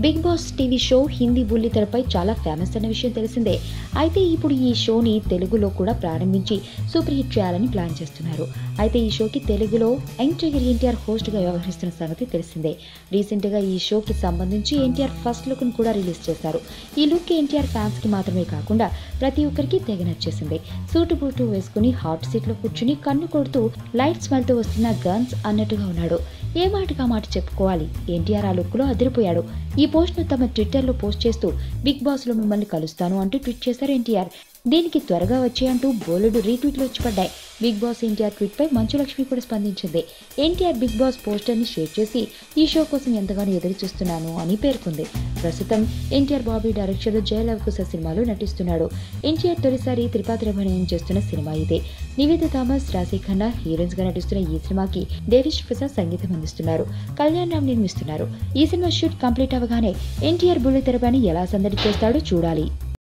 big Boss TV show Hindi బుల్లితెరపై చాలా famous అన్న విషయం తెలిసిందే అయితే ఇప్పుడు ఈ షోని తెలుగులో కూడా ప్రారంభించి సూపర్ హిట్ చేయాలని ప్లాన్ చేస్తున్నారు అయితే ఈ షోకి తెలుగులో యంగ్ టైగర్ ఎన్టీఆర్ హోస్ట్గా వ్యవహరిస్తున్న సంగతి తెలిసిందే రీసెంట్గా ఈ షోకి సంబంధించి ఎన్టీఆర్ ఫస్ట్ లుక్ను కూడా రిలీజ్ చేశారు ఈ లుక్ ఎన్టీఆర్ ఫ్యాన్స్కి మాత్రమే కాకుండా ప్రతి ఒక్కరికి తెగ నచ్చేసింది సూటు బూటు వేసుకుని హాట్ సీట్లో కూర్చుని కన్ను కొడుతూ లైట్ స్మెల్తో వస్తున్న గన్స్ అన్నట్టుగా ఉన్నాడు ఏ మాటగా మాట చెప్పుకోవాలి ఎన్టీఆర్ ఆ లుక్లో అదిరిపోయాడు ఈ పోస్ట్ను తమ ట్విట్టర్లో పోస్ట్ చేస్తూ బిగ్ బాస్లో మిమ్మల్ని కలుస్తాను అంటూ ట్వీట్ చేశారు ఎన్టీఆర్ దీనికి త్వరగా వచ్చే అంటూ బోలెడు రీట్వీట్లు వచ్చి పడ్డాయి బిగ్ బాస్ ఎన్టీఆర్ ట్వీట్పై మంచు లక్ష్మి కూడా స్పందించింది ఎన్టీఆర్ బిగ్ బాస్ పోస్టర్ని షేర్ చేసి ఈ షో కోసం ఎంతగానో ఎదురు చూస్తున్నాను అని పేర్కొంది ప్రస్తుతం ఎన్టీఆర్ బాబీ డైరెక్షన్లో జయలవకుశ సినిమాలో నటిస్తున్నాడు ఎన్టీఆర్ తొలిసారి త్రిపాత్ర అభినయం చేస్తున్న సినిమా ఇదే నివేద థామస్ రాశి ఖన్నా హీరోయిన్స్ గా నటిస్తున్న ఈ సినిమాకి దేవిశ్రీ ప్రసాద్ సంగీతం అందిస్తున్నారు కళ్యాణ్ రామ్ నిర్మిస్తున్నారు ఈ సినిమా షూట్ కంప్లీట్ అవగానే ఎన్టీఆర్ బుల్లి తెరపైన ఎలా సందడి చేస్తాడో చూడాలి